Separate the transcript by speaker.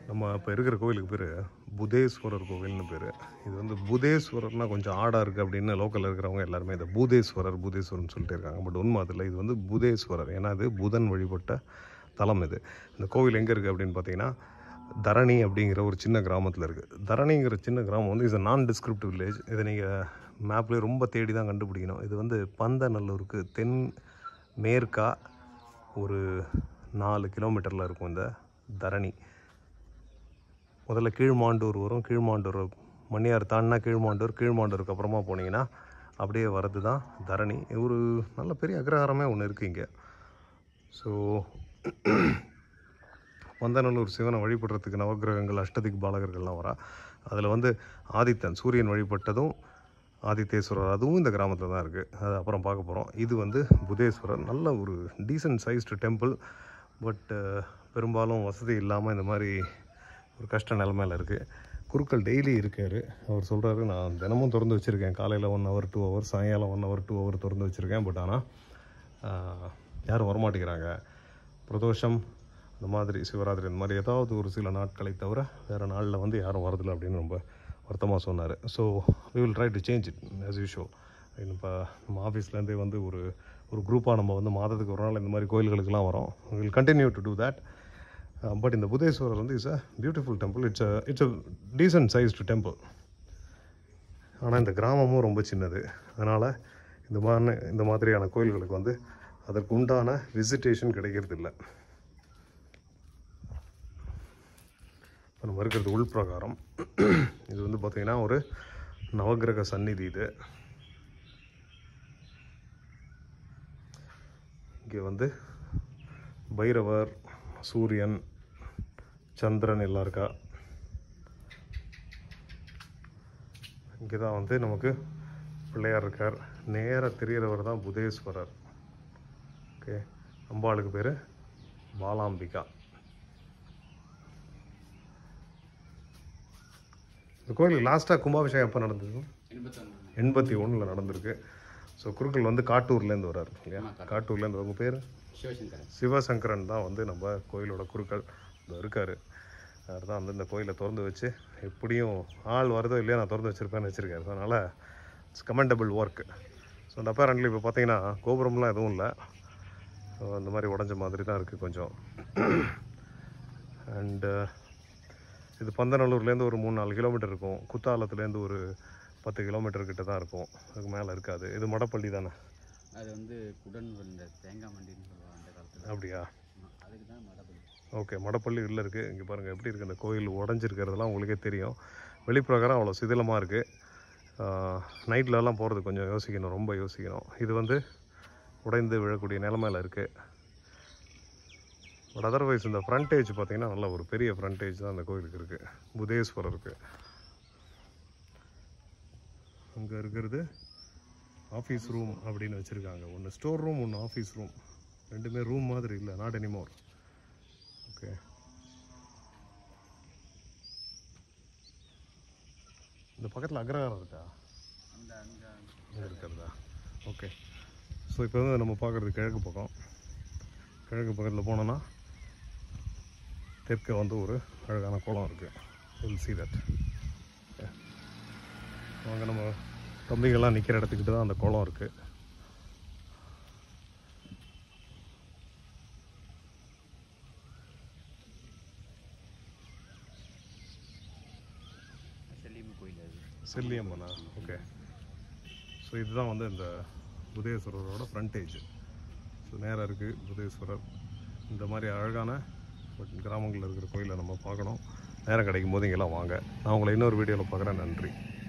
Speaker 1: நம்ம இப்போ இருக்கிற கோவிலுக்கு பேர் புதேஸ்வரர் கோவில்னு பேர் இது வந்து புதேஸ்வரர்னா கொஞ்சம் ஆடாக இருக்குது அப்படின்னு லோக்கலில் இருக்கிறவங்க எல்லாருமே இந்த பூதேஸ்வரர் பூதேஸ்வரர்னு சொல்லிட்டு இருக்காங்க பட் உண்மை அதில் இது வந்து புதேஸ்வரர் ஏன்னா இது புதன் வழிபட்ட தலம் இது இந்த கோவில் எங்கே இருக்குது அப்படின்னு பார்த்தீங்கன்னா தரணி அப்படிங்கிற ஒரு சின்ன கிராமத்தில் இருக்குது தரணிங்கிற சின்ன கிராமம் வந்து இஸ் நான் டிஸ்கிரிப்டிவ் வில்லேஜ் இதை நீங்கள் மேப்லேயே ரொம்ப தேடி தான் கண்டுபிடிக்கணும் இது வந்து பந்தநல்லூருக்கு தென் மேற்கா ஒரு நாலு கிலோமீட்டரில் இருக்கும் இந்த தரணி முதல்ல கீழ்மாண்டூர் வரும் கீழ்மாண்டூர் மணியார் தாண்டினா கீழ்மாண்டூர் கீழ்மாண்டூருக்கு அப்புறமா போனீங்கன்னா அப்படியே வர்றது தான் தரணி ஒரு நல்ல பெரிய அக்ரஹாரமே ஒன்று இருக்குது இங்கே ஸோ வந்தநல்லூர் சிவனை வழிபடுறதுக்கு நவக்கிரகங்கள் அஷ்டதிக் பாலகர்கள்லாம் வரா அதில் வந்து ஆதித்தன் சூரியன் வழிபட்டதும் ஆதித்தேஸ்வரர் அதுவும் இந்த கிராமத்தில் தான் இருக்குது அது அப்புறம் பார்க்க போகிறோம் இது வந்து புதேஸ்வரர் நல்ல ஒரு டீசன்ட் சைஸ்டு டெம்பிள் பட் பெரும்பாலும் வசதி இல்லாமல் இந்த மாதிரி ஒரு கஷ்ட நிலமையில இருக்குது குருக்கள் டெய்லி இருக்கார் அவர் சொல்கிறாரு நான் தினமும் திறந்து வச்சுருக்கேன் காலையில் ஒன் ஹவர் டூ ஹவர் சாயங்காலம் ஒன் ஹவர் டூ ஹவர் திறந்து வச்சுருக்கேன் பட் ஆனால் யாரும் வரமாட்டேங்கிறாங்க பிரதோஷம் இந்த மாதிரி சிவராத்திரி இந்த மாதிரி ஏதாவது ஒரு சில நாட்களை தவிர வேறு நாளில் வந்து யாரும் வரதில்லை அப்படின்னு ரொம்ப வருத்தமாக சொன்னார் so we will try to change it as usual இப்போ நம்ம ஆஃபீஸ்லேருந்தே வந்து ஒரு ஒரு குரூப்பாக நம்ம வந்து மாதத்துக்கு ஒரு நாள் இந்த மாதிரி கோயில்களுக்கெல்லாம் வரோம் will continue to do that but இந்த புதேஸ்வரர் வந்து is a beautiful temple it's a it's a decent sized temple ஆனால் இந்த கிராமமும் ரொம்ப சின்னது அதனால் இந்த மாதிரி இந்த மாதிரியான கோயில்களுக்கு வந்து அதற்கு உண்டான விசிட்டேஷன் கிடைக்கிறது இல்லை இப்போ நம்ம இருக்கிறது உள் பிரகாரம் இது வந்து பார்த்திங்கன்னா ஒரு நவக்கிரக சந்நிதி இது இங்கே வந்து பைரவர் சூரியன் சந்திரன் எல்லாம் இருக்கா இங்கே தான் வந்து நமக்கு பிள்ளையார் இருக்கார் நேராக தெரியறவர் தான் புதேஸ்வரர் ஓகே அம்பாளுக்கு பேர் பாலாம்பிகா இந்த கோயில் லாஸ்ட்டாக கும்பாபிஷேகம் எப்போ நடந்தது எண்பத்தி ஒன்றில் நடந்திருக்கு ஸோ குருக்கள் வந்து காட்டூர்லேருந்து வர்றாரு இல்லையா காட்டூர்லேருந்து உங்கள் பேர்
Speaker 2: சிவசங்கரன்
Speaker 1: சிவசங்கரன் தான் வந்து நம்ம கோயிலோட குருக்கள் இந்த இருக்கார் அவர் தான் வந்து இந்த கோயிலை திறந்து வச்சு எப்படியும் ஆள் வருதோ இல்லையா நான் திறந்து வச்சுருப்பேன்னு வச்சுருக்காரு அதனால் இட்ஸ் கமெண்டபிள் ஒர்க் ஸோ அந்த அப்பேரண்ட்லி இப்போ பார்த்தீங்கன்னா கோபுரம்லாம் எதுவும் இல்லை ஸோ அந்த மாதிரி உடஞ்ச மாதிரி தான் இருக்குது கொஞ்சம் அண்டு இது பந்தநல்லூர்லேருந்து ஒரு மூணு நாலு கிலோமீட்டர் இருக்கும் குத்தாலத்துலேருந்து ஒரு பத்து கிலோமீட்டர் கிட்ட தான் இருக்கும் அதுக்கு மேலே இருக்காது இது மடப்பள்ளி தானே
Speaker 2: அது வந்து குடன் வந்த தேங்காய் மண்டின்னு சொல்லுவாங்க அந்த காலத்தில்
Speaker 1: அப்படியா
Speaker 2: அதுக்கு தான் மடபடி
Speaker 1: ஓகே மடப்பள்ளி உள்ள இருக்குது இங்கே பாருங்கள் எப்படி இருக்குது இந்த கோயில் உடஞ்சிருக்கிறதெல்லாம் உங்களுக்கே தெரியும் வெளிப்பிரகாரம் அவ்வளோ சிதிலமாக இருக்குது நைட்லலாம் போகிறது கொஞ்சம் யோசிக்கணும் ரொம்ப யோசிக்கணும் இது வந்து உடைந்து விழக்கூடிய நிலமையில இருக்குது பட் அதர்வைஸ் இந்த ஃப்ரண்டேஜ் பார்த்தீங்கன்னா நல்ல ஒரு பெரிய ஃப்ரண்டேஜ் தான் அந்த கோயிலுக்கு இருக்குது புதேஸ்வரருக்கு அங்கே இருக்கிறது ஆஃபீஸ் ரூம் அப்படின்னு வச்சுருக்காங்க ஒன்று ஸ்டோர் ரூம் ஒன்று ஆஃபீஸ் ரூம் ரெண்டுமே ரூம் மாதிரி இல்லை நாட் எனிமோர் ஓகே இந்த பக்கத்தில் அக்ரஹாரம் இருக்கா
Speaker 2: அந்த அந்த
Speaker 1: இங்கே இருக்கிறதா ஓகே ஸோ இப்போ வந்து நம்ம பார்க்குறது கிழக்கு பக்கம் கிழக்கு பக்கத்தில் போனோன்னா தெற்க வந்து ஒரு அழகான குளம் இருக்குது வில் சி தட் அங்கே நம்ம தம்பிங்கெல்லாம் நிற்கிற இடத்துக்கிட்ட தான் அந்த குளம் இருக்குது
Speaker 2: செல்லியம்மன் கோயில் அது
Speaker 1: செல்லியம்மனா ஓகே ஸோ இதுதான் வந்து இந்த புதேஸ்வரரோட ஃப்ரண்டேஜ் ஸோ நேராக இருக்குது புதேஸ்வரர் இந்த மாதிரி அழகான பட் கிராமங்களில் இருக்கிற கோயிலை நம்ம பார்க்கணும் நேரம் கிடைக்கும் போது இங்கெல்லாம் வாங்க நான் உங்களை இன்னொரு வீடியோவில் பார்க்குறேன் நன்றி